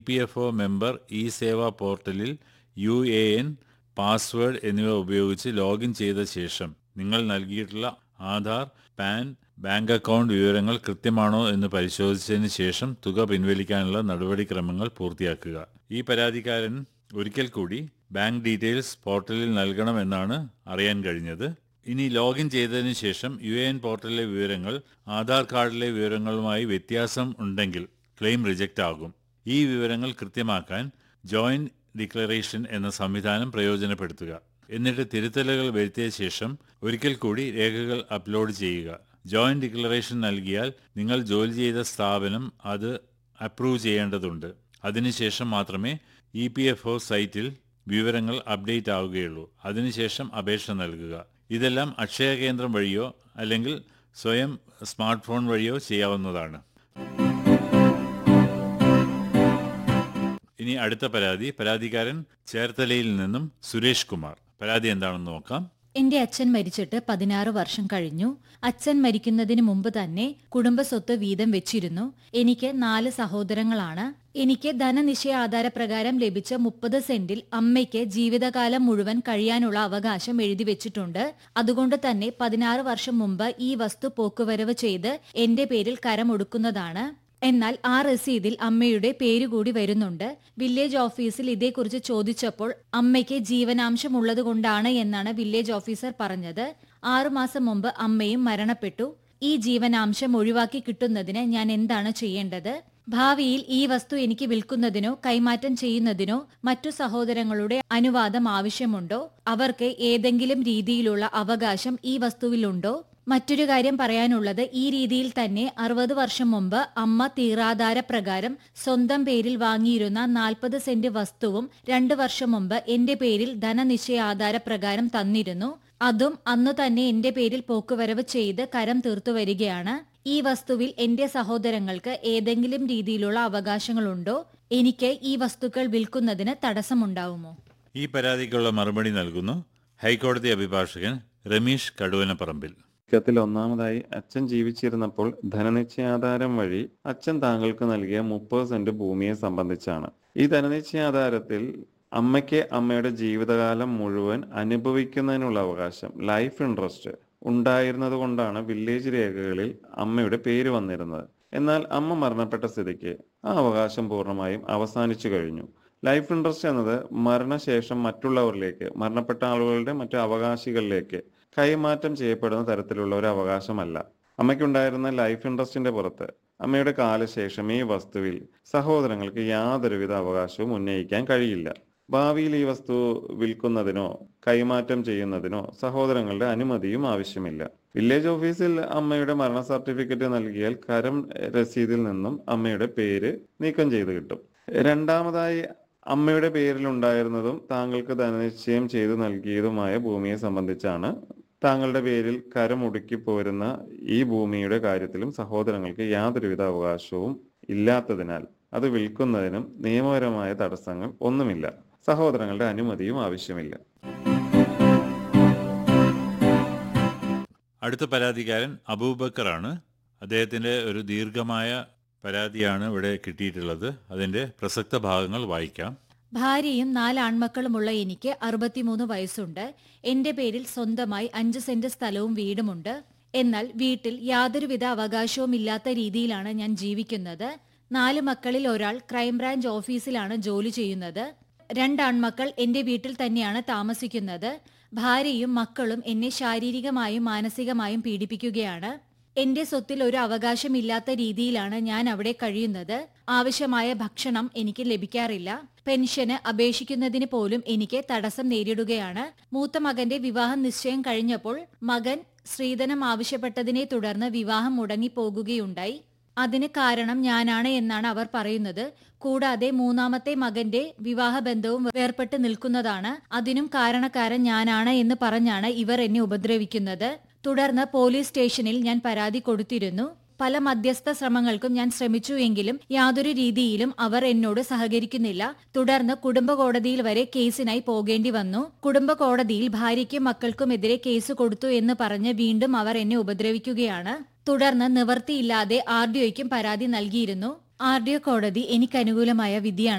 P F O member E Seva പോർട്ടലിൽ U A N password എന്നിവ ഉപയോഗിച്ച് ലോഗിൻ ചെയ്ത ശേഷം നിങ്ങൾ നൽകിയിട്ടുള്ള ആധാർ പാൻ ബാങ്ക് അക്കൗണ്ട് വിവരങ്ങൾ കൃത്യമാണോ എന്ന് പരിശോധിച്ചതിന് ശേഷം തുക പിൻവലിക്കാനുള്ള നടപടിക്രമങ്ങൾ പൂർത്തിയാക്കുക ഈ പരാതിക്കാരൻ ഒരിക്കൽ കൂടി ബാങ്ക് ഡീറ്റെയിൽസ് പോർട്ടലിൽ നൽകണമെന്നാണ് അറിയാൻ കഴിഞ്ഞത് ഇനി ലോഗിൻ ചെയ്തതിന് ശേഷം യു എൻ പോർട്ടലിലെ വിവരങ്ങൾ ആധാർ കാർഡിലെ വിവരങ്ങളുമായി വ്യത്യാസം ഉണ്ടെങ്കിൽ ക്ലെയിം റിജക്റ്റ് ആകും ഈ വിവരങ്ങൾ കൃത്യമാക്കാൻ ജോയിന്റ് ഡിക്ലറേഷൻ എന്ന സംവിധാനം പ്രയോജനപ്പെടുത്തുക എന്നിട്ട് തിരുത്തലുകൾ വരുത്തിയ ശേഷം ഒരിക്കൽ കൂടി രേഖകൾ അപ്ലോഡ് ചെയ്യുക ജോയിന്റ് ഡിക്ലറേഷൻ നൽകിയാൽ നിങ്ങൾ ജോലി ചെയ്ത സ്ഥാപനം അത് അപ്രൂവ് ചെയ്യേണ്ടതുണ്ട് അതിനുശേഷം മാത്രമേ ഇ പി എഫ് ഒ സൈറ്റിൽ വിവരങ്ങൾ അപ്ഡേറ്റ് ആവുകയുള്ളൂ അതിനുശേഷം അപേക്ഷ നൽകുക ഇതെല്ലാം അക്ഷയ കേന്ദ്രം വഴിയോ അല്ലെങ്കിൽ സ്വയം സ്മാർട്ട് ഫോൺ വഴിയോ ചെയ്യാവുന്നതാണ് ഇനി അടുത്ത പരാതി പരാതിക്കാരൻ ചേർത്തലയിൽ നിന്നും സുരേഷ് കുമാർ പരാതി എന്താണെന്ന് നോക്കാം എന്റെ അച്ഛൻ മരിച്ചിട്ട് പതിനാറ് വർഷം കഴിഞ്ഞു അച്ഛൻ മരിക്കുന്നതിന് മുമ്പ് തന്നെ കുടുംബസ്വത്ത് വീതം വെച്ചിരുന്നു എനിക്ക് നാല് സഹോദരങ്ങളാണ് എനിക്ക് ധനനിശ്ചയ ആധാരപ്രകാരം ലഭിച്ച മുപ്പത് സെന്റിൽ അമ്മയ്ക്ക് ജീവിതകാലം മുഴുവൻ കഴിയാനുള്ള അവകാശം എഴുതി വെച്ചിട്ടുണ്ട് അതുകൊണ്ട് തന്നെ പതിനാറ് വർഷം മുമ്പ് ഈ വസ്തു പോക്കുവരവ് ചെയ്ത് എന്റെ പേരിൽ കരമൊടുക്കുന്നതാണ് എന്നാൽ ആ രസീതിൽ അമ്മയുടെ പേരുകൂടി വരുന്നുണ്ട് വില്ലേജ് ഓഫീസിൽ ഇതേക്കുറിച്ച് ചോദിച്ചപ്പോൾ അമ്മയ്ക്ക് ജീവനാംശം ഉള്ളതുകൊണ്ടാണ് എന്നാണ് വില്ലേജ് ഓഫീസർ പറഞ്ഞത് ആറുമാസം മുമ്പ് അമ്മയും മരണപ്പെട്ടു ഈ ജീവനാംശം ഒഴിവാക്കി കിട്ടുന്നതിന് ഞാൻ എന്താണ് ചെയ്യേണ്ടത് ഭാവിയിൽ ഈ വസ്തു എനിക്ക് വിൽക്കുന്നതിനോ കൈമാറ്റം ചെയ്യുന്നതിനോ മറ്റു സഹോദരങ്ങളുടെ അനുവാദം ആവശ്യമുണ്ടോ അവർക്ക് ഏതെങ്കിലും രീതിയിലുള്ള അവകാശം ഈ വസ്തുവിലുണ്ടോ മറ്റൊരു കാര്യം പറയാനുള്ളത് ഈ രീതിയിൽ തന്നെ അറുപത് വർഷം മുമ്പ് അമ്മ തീറാധാര പ്രകാരം സ്വന്തം പേരിൽ വാങ്ങിയിരുന്ന നാൽപ്പത് സെന്റ് വസ്തുവും രണ്ടു വർഷം മുമ്പ് എന്റെ പേരിൽ ധനനിശ്ചയ ആധാര പ്രകാരം തന്നിരുന്നു അതും അന്നു തന്നെ എന്റെ പേരിൽ പോക്കുവരവ് ചെയ്ത് കരം തീർത്തു വരികയാണ് ഈ വസ്തുവിൽ എന്റെ സഹോദരങ്ങൾക്ക് ഏതെങ്കിലും രീതിയിലുള്ള അവകാശങ്ങളുണ്ടോ എനിക്ക് ഈ വസ്തുക്കൾ വിൽക്കുന്നതിന് തടസ്സമുണ്ടാവുമോ ഈ പരാതിക്കുള്ള മറുപടി നൽകുന്നു ഹൈക്കോടതി അഭിഭാഷകൻ രമീഷ് കടുവനപ്പറമ്പിൽ ത്തിൽ ഒന്നാമതായി അച്ഛൻ ജീവിച്ചിരുന്നപ്പോൾ ധനനിശ്ചയാധാരം വഴി അച്ഛൻ താങ്കൾക്ക് നൽകിയ മുപ്പത് സെന്റ് ഭൂമിയെ സംബന്ധിച്ചാണ് ഈ ധനനിശ്ചയാധാരത്തിൽ അമ്മയ്ക്ക് അമ്മയുടെ ജീവിതകാലം മുഴുവൻ അനുഭവിക്കുന്നതിനുള്ള അവകാശം ലൈഫ് ഇൻട്രസ്റ്റ് ഉണ്ടായിരുന്നത് കൊണ്ടാണ് വില്ലേജ് രേഖകളിൽ അമ്മയുടെ പേര് വന്നിരുന്നത് എന്നാൽ അമ്മ മരണപ്പെട്ട സ്ഥിതിക്ക് ആ അവകാശം പൂർണ്ണമായും അവസാനിച്ചു കഴിഞ്ഞു ലൈഫ് ഇൻട്രസ്റ്റ് എന്നത് മരണശേഷം മറ്റുള്ളവരിലേക്ക് മരണപ്പെട്ട ആളുകളുടെ മറ്റു അവകാശികളിലേക്ക് കൈമാറ്റം ചെയ്യപ്പെടുന്ന തരത്തിലുള്ള ഒരു അവകാശമല്ല അമ്മയ്ക്കുണ്ടായിരുന്ന ലൈഫ് ഇൻട്രസ്റ്റിന്റെ പുറത്ത് അമ്മയുടെ കാലശേഷം ഈ വസ്തുവിൽ സഹോദരങ്ങൾക്ക് യാതൊരുവിധ അവകാശവും ഉന്നയിക്കാൻ കഴിയില്ല ഭാവിയിൽ ഈ വസ്തു വിൽക്കുന്നതിനോ കൈമാറ്റം ചെയ്യുന്നതിനോ സഹോദരങ്ങളുടെ അനുമതിയും ആവശ്യമില്ല വില്ലേജ് ഓഫീസിൽ അമ്മയുടെ മരണ സർട്ടിഫിക്കറ്റ് നൽകിയാൽ കരം രസീതിൽ നിന്നും അമ്മയുടെ പേര് നീക്കം ചെയ്ത് കിട്ടും രണ്ടാമതായി അമ്മയുടെ പേരിലുണ്ടായിരുന്നതും താങ്കൾക്ക് ധനനിശ്ചയം ചെയ്തു നൽകിയതുമായ ഭൂമിയെ സംബന്ധിച്ചാണ് താങ്കളുടെ പേരിൽ കരമുടുക്കി പോരുന്ന ഈ ഭൂമിയുടെ കാര്യത്തിലും സഹോദരങ്ങൾക്ക് യാതൊരുവിധ അവകാശവും ഇല്ലാത്തതിനാൽ അത് വിൽക്കുന്നതിനും നിയമപരമായ തടസ്സങ്ങൾ ഒന്നുമില്ല സഹോദരങ്ങളുടെ അനുമതിയും ആവശ്യമില്ല അടുത്ത പരാതിക്കാരൻ അബൂബക്കറാണ് അദ്ദേഹത്തിന്റെ ഒരു ദീർഘമായ പരാതിയാണ് ഇവിടെ കിട്ടിയിട്ടുള്ളത് അതിന്റെ പ്രസക്ത ഭാഗങ്ങൾ വായിക്കാം ഭാര്യയും നാല് ആൺമക്കളുമുള്ള എനിക്ക് അറുപത്തിമൂന്ന് വയസ്സുണ്ട് എന്റെ പേരിൽ സ്വന്തമായി അഞ്ച് സെന്റ് സ്ഥലവും വീടുമുണ്ട് എന്നാൽ വീട്ടിൽ യാതൊരുവിധ അവകാശവും ഇല്ലാത്ത രീതിയിലാണ് ഞാൻ ജീവിക്കുന്നത് നാല് മക്കളിൽ ഒരാൾ ക്രൈംബ്രാഞ്ച് ഓഫീസിലാണ് ജോലി ചെയ്യുന്നത് രണ്ടാൺമക്കൾ എന്റെ വീട്ടിൽ തന്നെയാണ് താമസിക്കുന്നത് ഭാര്യയും മക്കളും എന്നെ ശാരീരികമായും മാനസികമായും പീഡിപ്പിക്കുകയാണ് എന്റെ സ്വത്തിൽ ഒരു അവകാശമില്ലാത്ത രീതിയിലാണ് ഞാൻ അവിടെ കഴിയുന്നത് ആവശ്യമായ ഭക്ഷണം എനിക്ക് ലഭിക്കാറില്ല പെൻഷന് അപേക്ഷിക്കുന്നതിന് പോലും എനിക്ക് തടസ്സം നേരിടുകയാണ് മൂത്ത മകന്റെ വിവാഹം നിശ്ചയം കഴിഞ്ഞപ്പോൾ മകൻ സ്ത്രീധനം ആവശ്യപ്പെട്ടതിനെ തുടർന്ന് വിവാഹം മുടങ്ങിപ്പോകുകയുണ്ടായി അതിന് കാരണം ഞാനാണ് എന്നാണ് അവർ പറയുന്നത് കൂടാതെ മൂന്നാമത്തെ മകന്റെ വിവാഹബന്ധവും വേർപെട്ട് നിൽക്കുന്നതാണ് അതിനും കാരണക്കാരൻ ഞാനാണ് എന്ന് പറഞ്ഞാണ് ഇവർ എന്നെ ഉപദ്രവിക്കുന്നത് തുടർന്ന് പോലീസ് സ്റ്റേഷനിൽ ഞാൻ പരാതി കൊടുത്തിരുന്നു പല മധ്യസ്ഥ ശ്രമങ്ങൾക്കും ഞാൻ ശ്രമിച്ചു എങ്കിലും യാതൊരു രീതിയിലും അവർ എന്നോട് സഹകരിക്കുന്നില്ല തുടർന്ന് കുടുംബ കോടതിയിൽ വരെ കേസിനായി പോകേണ്ടി വന്നു കുടുംബ കോടതിയിൽ ഭാര്യയ്ക്കും മക്കൾക്കുമെതിരെ കേസ് കൊടുത്തു എന്ന് പറഞ്ഞ് വീണ്ടും അവർ എന്നെ ഉപദ്രവിക്കുകയാണ് തുടർന്ന് നിവർത്തിയില്ലാതെ ആർ ഡി ഒയ്ക്കും പരാതി നൽകിയിരുന്നു ആർ ഡി ഒ കോടതി എനിക്ക് അനുകൂലമായ വിധിയാണ്